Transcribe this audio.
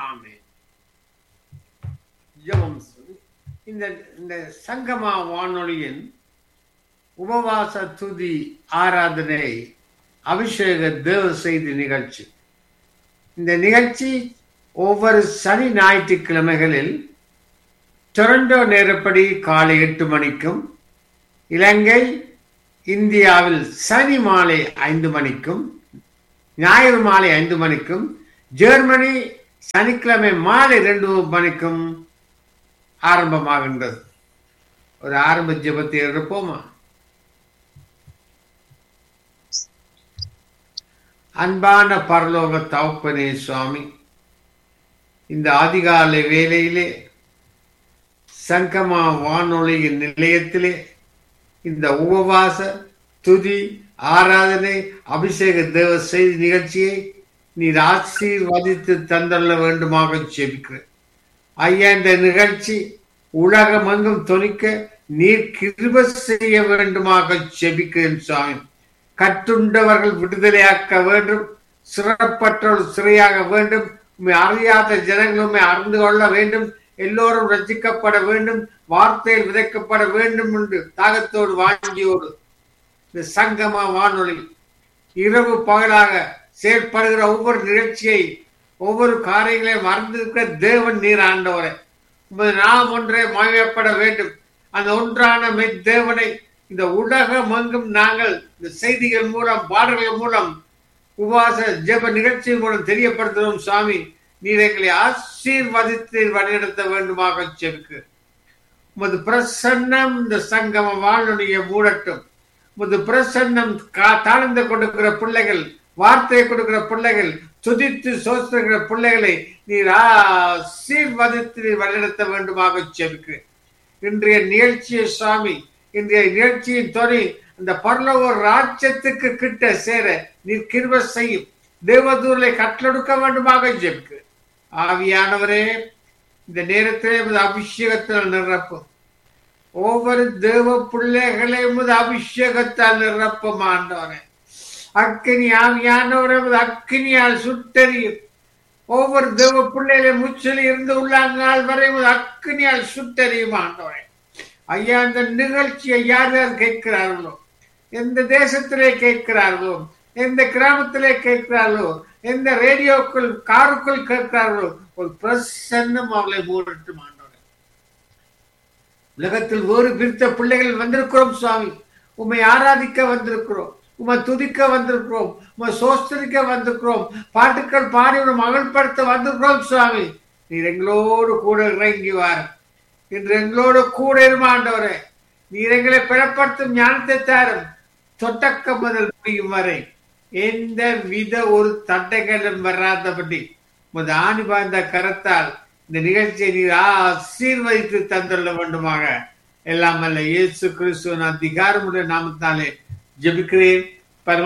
ஆமென் ஜெபம் சொல்லி இந்த இந்த சங்கமா வானொலியின் உபவாச துதி ஆராதனை அபிஷேக தேவ செய்தி நிகழ்ச்சி இந்த நிகழ்ச்சி ஒவ்வொரு சனி ஞாயிற்றுக்கிழமைகளில் டொரண்டோ நேரப்படி காலை எட்டு மணிக்கும் இலங்கை இந்தியாவில் சனி மாலை ஐந்து மணிக்கும் ஞாயிறு மாலை ஐந்து மணிக்கும் ஜெர்மனி சனிக்கிழமை மாலை ரெண்டு மணிக்கும் ஆரம்பமாகின்றது ஒரு ஆரம்ப ஜெபத்தை எடுப்போமா அன்பான பரலோக தவப்பனே சுவாமி இந்த அதிகாலை வேளையிலே சங்கமா வானொலியின் நிலையத்திலே இந்த உபவாச துதி ஆராதனை அபிஷேக தேவ செய்தி நிகழ்ச்சியை நீர் ஆசீர்வதித்து தந்தள்ள வேண்டுமாக ஜெபிக்கிறேன் ஐயா இந்த நிகழ்ச்சி உலகமெங்கும் தொனிக்க நீர் கிருப செய்ய வேண்டுமாக ஜெபிக்கிறேன் சுவாமி கட்டுண்டவர்கள் விடுதலையாக்க வேண்டும் சிறப்பற்றவர்கள் சிறையாக வேண்டும் உண்மை அறியாத ஜனங்கள் உண்மை அறிந்து கொள்ள வேண்டும் எல்லோரும் ரசிக்கப்பட வேண்டும் வார்த்தையில் விதைக்கப்பட வேண்டும் என்று தாகத்தோடு வாங்கியோடு இந்த சங்கமா வானொலி இரவு பகலாக செயற்படுகிற ஒவ்வொரு நிகழ்ச்சியை ஒவ்வொரு காரியங்களையும் மறந்திருக்கிற தேவன் நீர் ஆண்டவரை உமது நாம் ஒன்றே மயப்பட வேண்டும் அந்த ஒன்றான மெய் தேவனை இந்த உலகம் எங்கும் நாங்கள் இந்த செய்திகள் மூலம் பாடல்கள் மூலம் உபவாச ஜெப நிகழ்ச்சி மூலம் தெரியப்படுத்துகிறோம் சுவாமி நீர் எங்களை ஆசீர்வதித்து வழிநடத்த வேண்டுமாக செவிக்கு உமது பிரசன்னம் இந்த சங்கம வானொலிய மூடட்டும் உமது பிரசன்னம் கா- தாழ்ந்து கொடுக்கிற பிள்ளைகள் வார்த்தையை கொடுக்கிற பிள்ளைகள் துதித்து சோசுகிற பிள்ளைகளை நீர் ஆசீர்வதித்து நீர் வழிநடத்த வேண்டுமாக செவிக்கு இன்றைய நிகழ்ச்சியை சுவாமி இன்றைய நிகழ்ச்சியின் துணை அந்த பரலோக ராஜ்யத்துக்கு கிட்ட சேர நீர் கிருப செய்யும் தேவதூர்களை கட்டளெடுக்க வேண்டுமாக ஜெபிக்கு ஆவியானவரே இந்த நேரத்திலே உமது அபிஷேகத்தால் நிரப்பும் ஒவ்வொரு தேவ பிள்ளைகளை உமது அபிஷேகத்தால் நிரப்பும் ஆண்டவரே அக்கினி ஆவியானவரே உமது அக்கினியால் சுட்டறியும் ஒவ்வொரு தேவ பிள்ளைகளை முச்சலி இருந்து உள்ளாங்கால் வரை உமது அக்கினியால் சுட்டறியும் ஆண்டவரே ஐயா இந்த நிகழ்ச்சியை யார் யார் கேட்கிறார்களோ எந்த தேசத்திலே கேட்கிறார்களோ எந்த கிராமத்திலே கேட்கிறார்களோ எந்த ரேடியோக்குள் காருக்குள் கேட்கிறார்களோ ஒரு பிரசன்னம் அவளை மூடட்டும் ஆண்டவரே உலகத்தில் வேறு பிரித்த பிள்ளைகள் வந்திருக்கிறோம் சுவாமி உம்மை ஆராதிக்க வந்திருக்கிறோம் உம்மை துதிக்க வந்திருக்கிறோம் உம்மை சோஸ்தரிக்க வந்திருக்கிறோம் பாட்டுக்கள் பாடி உன் மகள்படுத்த வந்திருக்கிறோம் சுவாமி நீர் எங்களோடு கூட இறங்கி வார் இன்று எங்களோடு கூட இருமாண்டவரே நீர் எங்களை பிளப்படுத்தும் ஞானத்தை தாரும் தொட்டக்க முதல் முடியும் வரை எந்த வித ஒரு தட்டைகளும் வராதபடி உமது ஆணி பாய்ந்த கரத்தால் இந்த நிகழ்ச்சியை நீர் ஆசீர்வதித்து தந்துள்ள வேண்டுமாக எல்லாம் அல்ல இயேசு கிறிஸ்துவின் அதிகாரமுடைய நாமத்தாலே ஜெபிக்கிறேன்